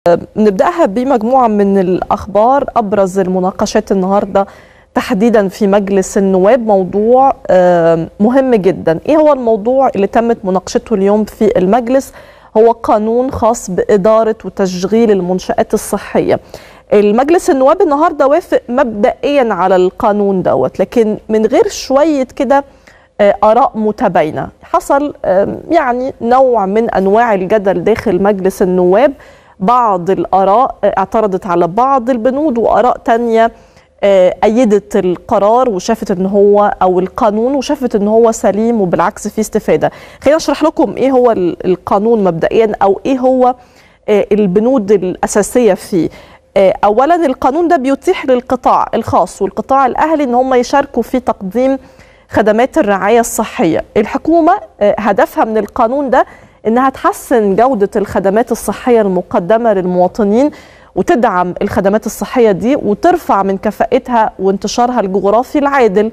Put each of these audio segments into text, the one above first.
نبداها بمجموعه من الاخبار ابرز المناقشات النهارده تحديدا في مجلس النواب موضوع مهم جدا ايه هو الموضوع اللي تمت مناقشته اليوم في المجلس هو قانون خاص باداره وتشغيل المنشات الصحيه المجلس النواب النهارده وافق مبدئيا على القانون دوت لكن من غير شويه كده اراء متباينه حصل يعني نوع من انواع الجدل داخل مجلس النواب بعض الاراء اعترضت على بعض البنود واراء تانية ايدت القرار وشافت ان هو او القانون وشافت ان هو سليم وبالعكس فيه استفاده خلينا اشرح لكم ايه هو القانون مبدئيا او ايه هو البنود الاساسيه فيه اولا القانون ده بيتيح للقطاع الخاص والقطاع الاهلي ان هم يشاركوا في تقديم خدمات الرعايه الصحيه الحكومه هدفها من القانون ده انها تحسن جوده الخدمات الصحيه المقدمه للمواطنين وتدعم الخدمات الصحيه دي وترفع من كفاءتها وانتشارها الجغرافي العادل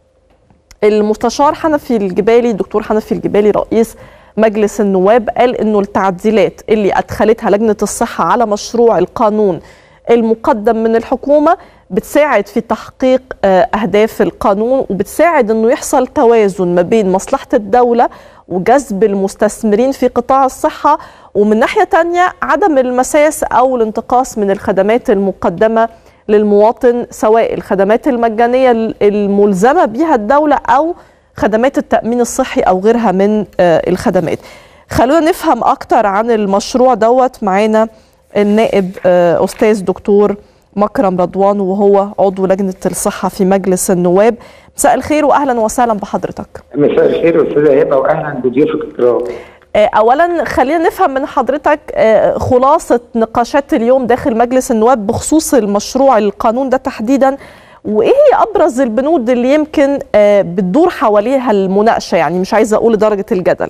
المستشار حنفي الجبالي الدكتور حنفي الجبالي رئيس مجلس النواب قال انه التعديلات اللي ادخلتها لجنه الصحه على مشروع القانون المقدم من الحكومه بتساعد في تحقيق اهداف القانون وبتساعد انه يحصل توازن ما بين مصلحه الدوله وجذب المستثمرين في قطاع الصحه ومن ناحيه تانية عدم المساس او الانتقاص من الخدمات المقدمه للمواطن سواء الخدمات المجانيه الملزمه بها الدوله او خدمات التامين الصحي او غيرها من الخدمات. خلونا نفهم اكتر عن المشروع دوت معانا النائب استاذ دكتور مكرم رضوان وهو عضو لجنه الصحه في مجلس النواب مساء الخير واهلا وسهلا بحضرتك مساء الخير استاذه هبه واهلا بضيوفك الكرام اولا خلينا نفهم من حضرتك خلاصه نقاشات اليوم داخل مجلس النواب بخصوص المشروع القانون ده تحديدا وايه هي ابرز البنود اللي يمكن بتدور حواليها المناقشه يعني مش عايزه اقول درجه الجدل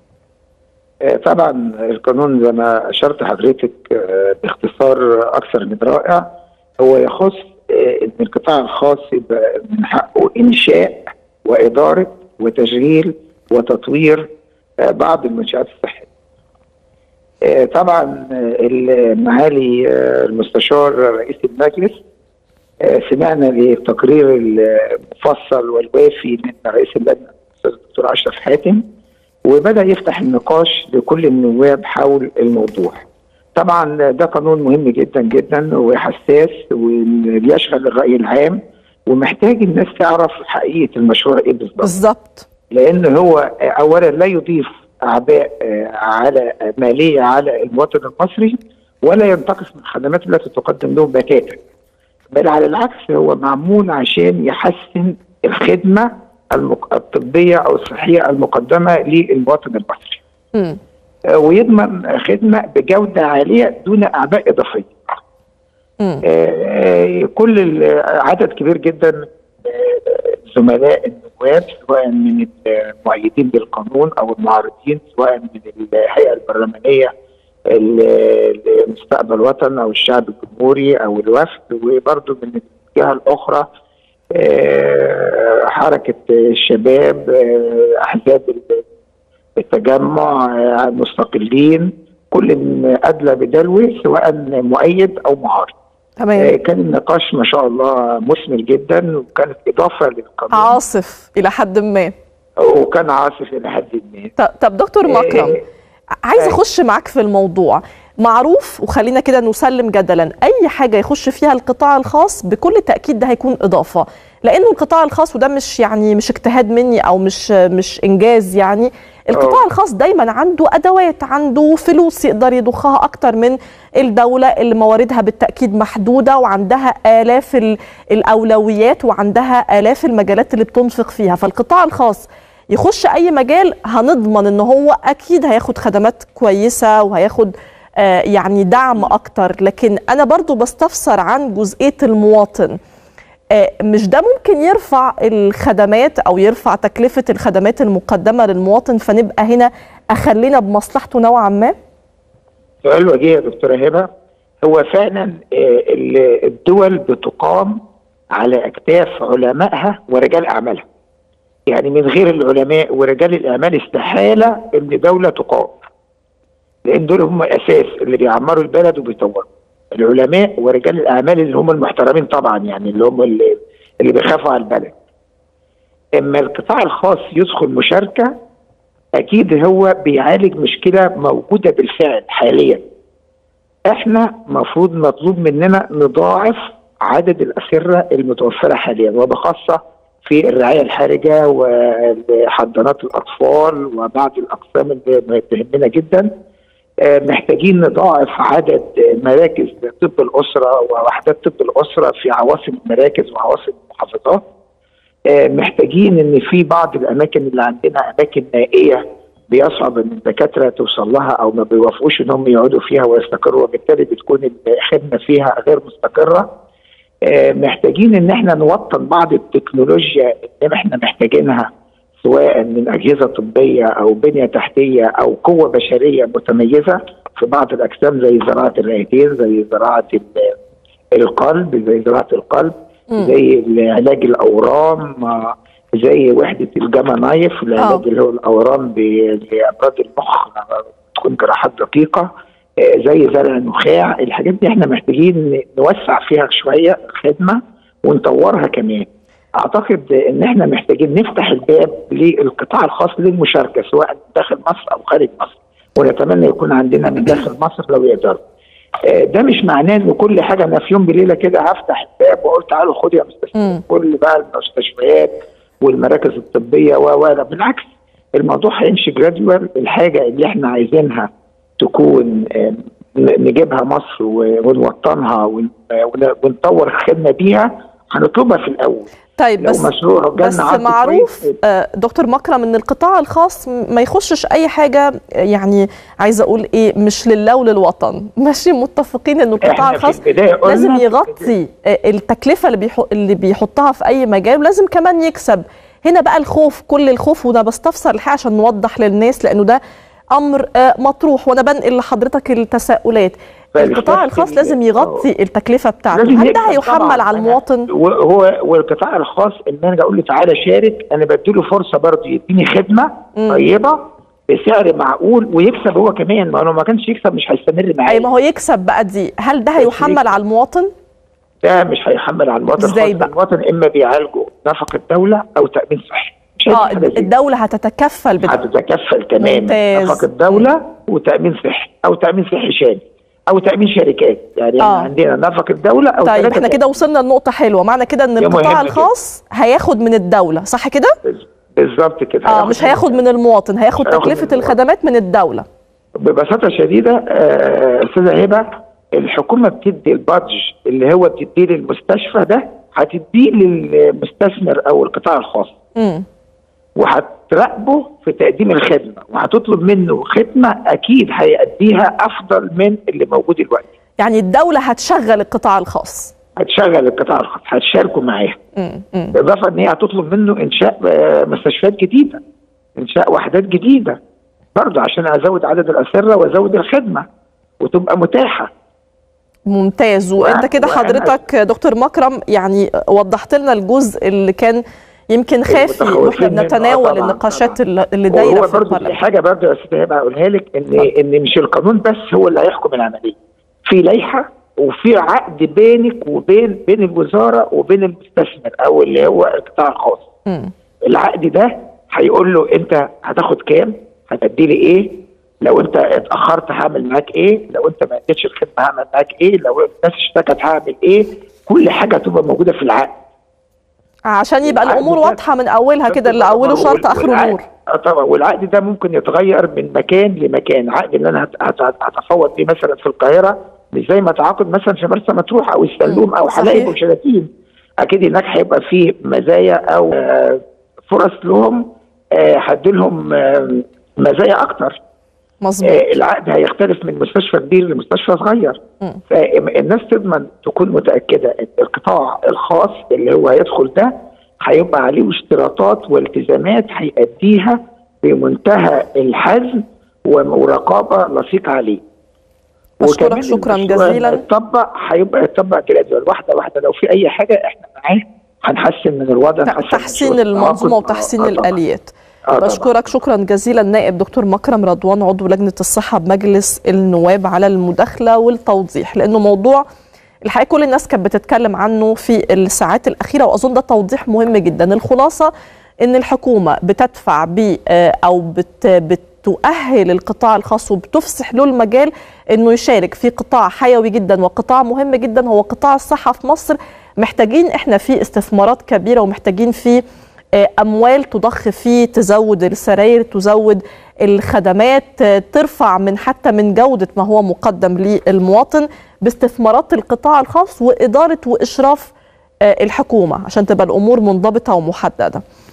طبعا القانون زي ما اشرت حضرتك باختصار اكثر من رائع هو يخص ان القطاع الخاص يبقى من حقه انشاء واداره وتشغيل وتطوير بعض المنشات الصحيه. طبعا معالي المستشار رئيس المجلس سمعنا للتقرير المفصل والوافي من رئيس اللجنه الاستاذ الدكتور اشرف حاتم وبدا يفتح النقاش لكل النواب حول الموضوع. طبعا ده قانون مهم جدا جدا وحساس وبيشغل الراي العام ومحتاج الناس تعرف حقيقه المشروع ايه بالظبط. بالظبط. لان هو اولا لا يضيف اعباء على ماليه على المواطن المصري ولا ينتقص من الخدمات التي تقدم له بتاتا. بل على العكس هو معمول عشان يحسن الخدمه الطبيه او الصحيه المقدمه للمواطن المصري. م. ويضمن خدمه بجوده عاليه دون اعباء اضافيه. آه كل عدد كبير جدا من زملاء النواب سواء من المؤيدين بالقانون او المعارضين سواء من الهيئه البرلمانيه لمستقبل وطن او الشعب الجمهوري او الوفد وبرضه من الجهه الاخرى آه حركه الشباب آه احزاب التجمع المستقلين كل ادلى بدلو سواء مؤيد او معارض تمام كان النقاش ما شاء الله مثمر جدا وكانت اضافه للقانون عاصف الى حد ما وكان عاصف الى حد ما طب دكتور مكرم عايز اخش معاك في الموضوع معروف وخلينا كده نسلم جدلا اي حاجه يخش فيها القطاع الخاص بكل تاكيد ده هيكون اضافه لانه القطاع الخاص وده مش يعني مش اجتهاد مني او مش مش انجاز يعني القطاع أوه. الخاص دايما عنده ادوات عنده فلوس يقدر يضخها اكتر من الدوله اللي مواردها بالتاكيد محدوده وعندها الاف الاولويات وعندها الاف المجالات اللي بتنفق فيها فالقطاع الخاص يخش اي مجال هنضمن ان هو اكيد هياخد خدمات كويسه وهياخد آه يعني دعم اكتر لكن انا برضو بستفسر عن جزئيه المواطن مش ده ممكن يرفع الخدمات او يرفع تكلفه الخدمات المقدمه للمواطن فنبقى هنا اخلينا بمصلحته نوعا ما؟ سؤال وجيه يا دكتوره هبه هو فعلا الدول بتقام على اكتاف علمائها ورجال اعمالها. يعني من غير العلماء ورجال الاعمال استحاله ان دوله تقام. لان دول هم اساس اللي بيعمروا البلد وبيطوروا العلماء ورجال الاعمال اللي هم المحترمين طبعا يعني اللي هم اللي, اللي بيخافوا على البلد اما القطاع الخاص يدخل مشاركه اكيد هو بيعالج مشكله موجوده بالفعل حاليا احنا مفروض مطلوب مننا نضاعف عدد الاسره المتوفره حاليا وبخاصه في الرعايه الحرجه وحضانات الاطفال وبعض الاقسام اللي تهمنا جدا محتاجين نضاعف عدد مراكز طب الاسره ووحدات طب الاسره في عواصم المراكز وعواصم المحافظات محتاجين ان في بعض الاماكن اللي عندنا اماكن نائيه بيصعب ان الدكاتره توصل لها او ما بيوافقوش ان هم يقعدوا فيها ويستقروا وبالتالي بتكون الخدمه فيها غير مستقره محتاجين ان احنا نوطن بعض التكنولوجيا اللي احنا محتاجينها سواء من اجهزه طبيه او بنيه تحتيه او قوه بشريه متميزه في بعض الاجسام زي زراعه الرئتين زي زراعه القلب زي زراعه القلب م. زي علاج الاورام زي وحده الجاما نايف العلاج اللي هو الاورام لامراض المخ تكون جراحات دقيقه زي زرع النخاع الحاجات دي احنا محتاجين نوسع فيها شويه الخدمه ونطورها كمان اعتقد ان احنا محتاجين نفتح الباب للقطاع الخاص للمشاركه سواء داخل مصر او خارج مصر ونتمنى يكون عندنا من داخل مصر لو يقدروا ده مش معناه ان كل حاجه انا في يوم بليله كده هفتح الباب واقول تعالوا خدوا يا مستشفيات كل بقى المستشفيات والمراكز الطبيه و بالعكس الموضوع هيمشي جراديوال الحاجه اللي احنا عايزينها تكون نجيبها مصر ونوطنها ونطور الخدمه بيها هنطلبها في الاول طيب بس مشروع بس معروف دكتور مكرم ان القطاع الخاص ما يخشش اي حاجه يعني عايزه اقول ايه مش لله وللوطن ماشي متفقين ان القطاع الخاص لازم يغطي التكلفه اللي بيحط اللي بيحطها في اي مجال ولازم كمان يكسب هنا بقى الخوف كل الخوف وده بستفسر الحقيقه عشان نوضح للناس لانه ده امر مطروح وانا بنقل لحضرتك التساؤلات القطاع الخاص لازم يغطي التكلفه بتاعته هل ده هيحمل على المواطن هو والقطاع الخاص ان انا اقول له تعالى شارك انا بديله فرصه برضه يديني خدمه م. طيبه بسعر معقول ويكسب هو كمان ما هو ما كانش يكسب مش هيستمر معايا اي ما هو يكسب بقى دي هل ده هيحمل على المواطن ده مش هيحمل على المواطن ازاي بقى المواطن اما بيعالجه نفقه دوله او تامين صحي اه الدولة هتتكفل بت... هتتكفل كمان نفقة دولة وتأمين صحي أو تأمين صحي شامل أو تأمين شركات يعني آه. عندنا نفقة دولة أو طيب احنا كده وصلنا لنقطة حلوة معنى كده إن القطاع الخاص كده. هياخد من الدولة صح كده؟ بالظبط كده اه مش هياخد من المواطن هياخد تكلفة من الخدمات من الدولة ببساطة شديدة أستاذة هبة الحكومة بتدي البادج اللي هو بتديه للمستشفى ده هتديه للمستثمر أو القطاع الخاص امم وهتراقبه في تقديم الخدمه وهتطلب منه خدمه اكيد هيأديها افضل من اللي موجود دلوقتي. يعني الدوله هتشغل القطاع الخاص. هتشغل القطاع الخاص هتشاركوا معاها. بالاضافه ان هي هتطلب منه انشاء مستشفيات جديده. انشاء وحدات جديده. برضه عشان ازود عدد الاسره وازود الخدمه وتبقى متاحه. ممتاز وانت كده حضرتك دكتور مكرم يعني وضحت لنا الجزء اللي كان يمكن خافي واحنا بنتناول النقاشات اللي دايره في برضه في حاجه برضه يا استاذ هبه اقولها لك ان ان مش القانون بس هو اللي هيحكم العمليه في لائحه وفي عقد بينك وبين بين الوزاره وبين المستثمر او اللي هو القطاع الخاص م. العقد ده هيقول له انت هتاخد كام هتدي لي ايه لو انت اتاخرت هعمل معاك ايه لو انت ما اديتش الخدمه هعمل معاك ايه لو الناس اشتكت هعمل ايه كل حاجه هتبقى موجوده في العقد عشان يبقى الامور واضحه من اولها كده اللي اوله شرط اخره نور طبعا والعقد ده ممكن يتغير من مكان لمكان عقد اللي انا هتفاوض بيه مثلا في القاهره مش زي ما تعاقد مثلا في مرسى مطروح او السلوم او حلايب وشلاتين اكيد هناك هيبقى فيه مزايا او فرص لهم هدي لهم مزايا اكتر مظبوط العقد هيختلف من مستشفى كبير لمستشفى صغير فالناس تضمن تكون متاكده ان القطاع الخاص اللي هو هيدخل ده هيبقى عليه اشتراطات والتزامات هيأديها بمنتهى الحزم ورقابه لصيقه عليه بشكرك شكرا جزيلا يطبق هيبقى يطبق جراديوال واحده واحده لو في اي حاجه احنا معاه هنحسن من الوضع تحسين المنظومه وتحسين الاليات آه طبعاً. بشكرك شكرا جزيلا نائب دكتور مكرم رضوان عضو لجنه الصحه بمجلس النواب على المداخله والتوضيح لانه موضوع الحقيقه كل الناس كانت بتتكلم عنه في الساعات الاخيره واظن ده توضيح مهم جدا الخلاصه ان الحكومه بتدفع ب او بت بتؤهل القطاع الخاص وبتفسح له المجال انه يشارك في قطاع حيوي جدا وقطاع مهم جدا هو قطاع الصحه في مصر محتاجين احنا فيه استثمارات كبيره ومحتاجين فيه اموال تضخ فيه تزود السراير تزود الخدمات ترفع من حتى من جوده ما هو مقدم للمواطن باستثمارات القطاع الخاص واداره واشراف الحكومه عشان تبقى الامور منضبطه ومحدده